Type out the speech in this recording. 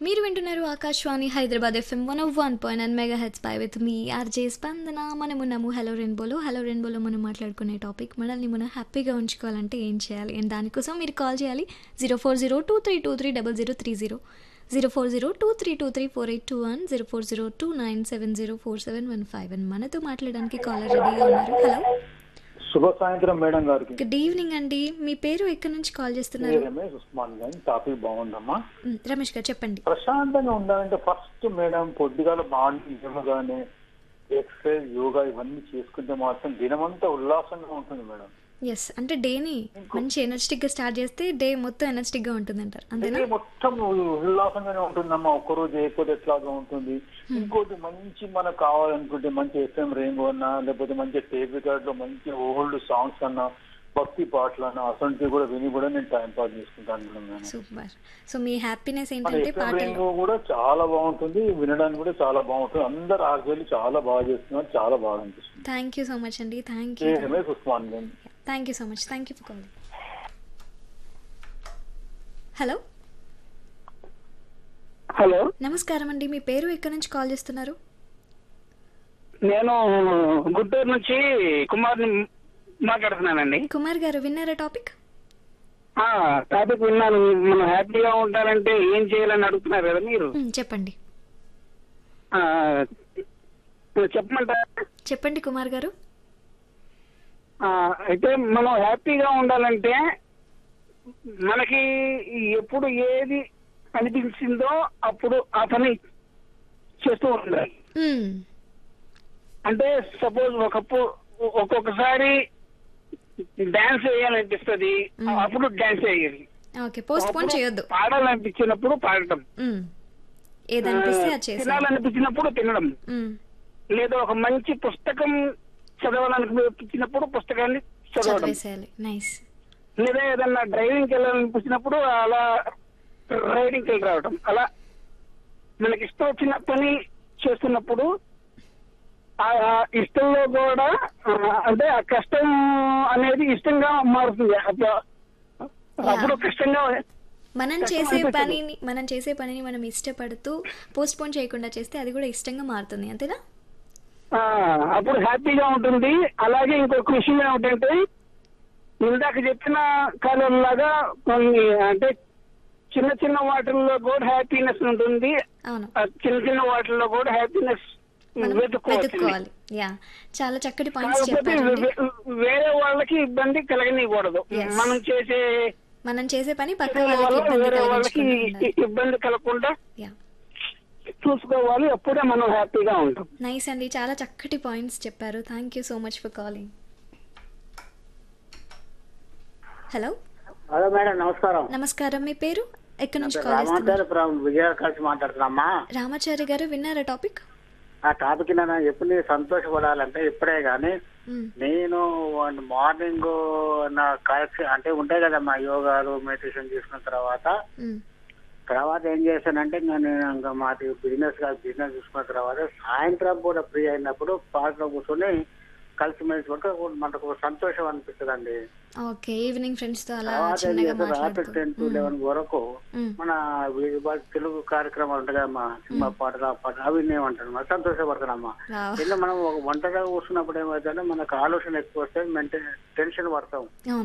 మీరు వింటున్నారు Akashvani Hyderabad FM one of one point and mega heads పై విత్ మీ ఆర్జే స్పందన మనం ఉన్నాము హలో రెయిన్బోలో హలో రెయిన్బోలో మనం మాట్లాడుకునే టాపిక్ మనల్ని మనం హ్యాపీగా ఉంచుకోవాలంటే ఏం చేయాలి అండ్ దానికోసం మీరు కాల్ చేయాలి zero four zero two three two three double zero three zero zero four zero two three two three four eight two one zero four zero two nine seven zero four seven one five and మనతో మాట్లాడడానికి caller రెడీగా ఉన్నారు hello శుభ సాయంత్రం madam గారికి good evening అండి మీ పేరు ఎక్కడి నుంచి కాల్ చేస్తున్నారు రమేష్ ఉస్మాన్ గారి టాపిక్ బాగుందమ్మా మ్, రమేష్ గారు చెప్పండి ప్రశాంతంగా ఉండాలంటే ఫస్ట్ మేడం పొద్దుగాల మార్నింగ్ జిమ్ గానీ ఎక్సర్సైజ్ యోగా ఇవన్నీ చేసుకుంటే మాత్రం దినమంతా ఉల్లాసంగా ఉంటుంది మేడం ఎస్ అంటే డేని మంచి ఎనర్జెటిక్గా స్టార్ట్ చేస్తే డే మొత్తం ఎనర్జెటిక్గా ఉంటుంది అంటారు అంతేనా డే మొత్తం ఉల్లాసంగానే ఉంటుందమ్మా ఒక్కరోజు చేయకపోతే ఎట్లాగా ఉంటుంది ఇంకోటి మంచి మనకు కావాలనుకుంటే మంచి ఎఫ్ఎం రెయిన్బో అన్నా లేకపోతే మంచి టేప్ రికార్డ్ లో మంచి ఓల్డ్ సాంగ్స్ అన్నా భక్తి పాటలు అన్నా అసలు కూడా విని కూడా నేను టైం పాస్ చేసుకుంటాను మేడం నేను సూపర్ సో మీ హ్యాపీనెస్ మన ఏంటంటే ఎఫ్ఎం పాటలు రెయిన్బో కూడా చాలా బాగుంటుంది వినడానికి కూడా చాలా బాగుంటుంది అందరు ఆర్జేలు చాలా బాగా చేస్తున్నారు చాలా బాగా అనిపిస్తుంది థ్యాంక్ యూ సో మచ్ అండి thank uh you Ramesh Usman గారు thank you so much thank you for calling hello hello నమస్కారం అండి మీ పేరు ఎక్కడి నుంచి కాల్ చేస్తున్నారు నేను గుంటూరు నుంచి కుమార్ని మాట్లాడుతున్నానండి కుమార్ గారు విన్నారా టాపిక్ ఆ, టాపిక్ విన్నాను మనం హ్యాపీగా ఉండాలంటే ఏం చేయాలని అడుగుతున్నారు కదా మీరు మ్, చెప్పండి ఆ, చెప్పమంటారా చెప్పండి కుమార్ గారు ఆ, అయితే మనం హ్యాపీగా ఉండాలంటే మనకి ఎప్పుడు ఏది అనిపించిందో అప్పుడు ఆ పని చేస్తూ ఉండాలి మ్, అంటే సపోజ్ ఒకప్పుడు ఒక్కొక్కసారి డాన్స్ వేయాలనిపిస్తుంది అప్పుడు డాన్స్ వేయాలి ఓకే పోస్ట్ పోన్ చేయొద్దు పాడాలనిపించినప్పుడు పాడటం మ్, ఏదనిపిస్తే అది చేసేయాలి తినాలనిపించినప్పుడు తినడం మ్, లేదా ఒక మంచి పుస్తకం చదవాలనిపించినప్పుడు పుస్తకాన్ని చదవడం చదివేసేయాలి నైస్ లేదా ఏదన్నా డ్రైవింగ్కి వెళ్ళాలనిపించినప్పుడు అలా రైడింగ్కి వెళ్ళి రావడం అలా మనకి ఇష్టం వచ్చిన పని చేస్తున్నప్పుడు ఆ ఆ ఇష్టంలో కూడా ఆ, అంటే ఆ కష్టం అనేది ఇష్టంగా మారుతుంది అప్పుడు అప్పుడు కష్టంగా మనం కష్టం చేసే అనిపించదు. పనిని మనం చేసే పనిని మనం ఇష్టపడుతూ పోస్ట్ పోన్ చేయకుండా చేస్తే అది కూడా ఇష్టంగా మారుతుంది అంతేనా ఆ, అప్పుడు హ్యాపీగా ఉంటుంది అలాగే ఇంకొక విషయం ఏమిటంటే ఇందాక చెప్పిన కాలంలాగా కొన్ని అంటే చిన్న చిన్న వాటిల్లో కూడా హ్యాపీనెస్ ఉంటుంది అవును ఆ చిన్న చిన్న వాటిల్లో కూడా హ్యాపీనెస్ మనం వెతుక్కోవచ్చు వెతుక్కోవాలి యా చాలా చక్కటి పాయింట్స్ కాకపోతే చెప్పారండి వే- వేరే వాళ్ళకి ఇబ్బంది కలగనీయకూడదు Yes. మనం చేసే మనం చేసే పని పక్క పని వాళ్ళకి వల్ల ఇబ్బంది వేరే వాళ్ళకి కలిగించకుండా ఉండాలి. ఇబ్బంది కలగకుండా యా చూసుకోవాలి అప్పుడే మనం హ్యాపీగా ఉంటాం నైస్ అండి చాలా చక్కటి పాయింట్స్ చెప్పారు thank you so much for calling hello hello madam నమస్కారం నమస్కారం మీ పేరు ఎక్కడి నుంచి కాల్ చేస్తున్నారు రామాచార్యపురం విజయ కలిసి మాట్లాడుతున్నామ్మా రామాచారి గారు విన్నారా టాపిక్ ఆ టాపిక్ నేను ఎప్పుడు సంతోషపడాలంటే ఇప్పుడే గాని నేను మార్నింగ్ నా కరెక్షన్ అంటే ఉంటాయి కదమ్మా యోగాలు మెడిటేషన్ చేసుకున్న తర్వాత తర్వాత ఏం చేశానంటే ఇంకా నేను ఇంకా మాది బిజినెస్ కాదు బిజినెస్ చూసుకున్న తర్వాత సాయంత్రం కూడా ఫ్రీ అయినప్పుడు పార్క్ కూర్చొని కలిసి మెలిసి పడితే మనకు ఒక సంతోషం అనిపిస్తుందండి ఓకే ఈవినింగ్ ఫ్రెండ్స్ తో అలా తర్వాత ఏం చిన్నగా చేస్తే రాత్రి మాట్లాడుతూ టెన్ టు లెవెన్ వరకు మ్మ్. మన వీధి బయట తెలుగు కార్యక్రమాలు ఉంటాయి కదమ్మా సినిమా పాటలు ఆ పాటలు అవి నేమంటాను మరి సంతోషపడతానమ్మా వావ్. ఎందుకంటే మనం ఒక ఒంటరిగా కూర్చున్నప్పుడు ఏమవుతుందంటే మనకు ఆలోచన ఎక్కువ వస్తే మెంటల్ టెన్షన్ పడతాం అవును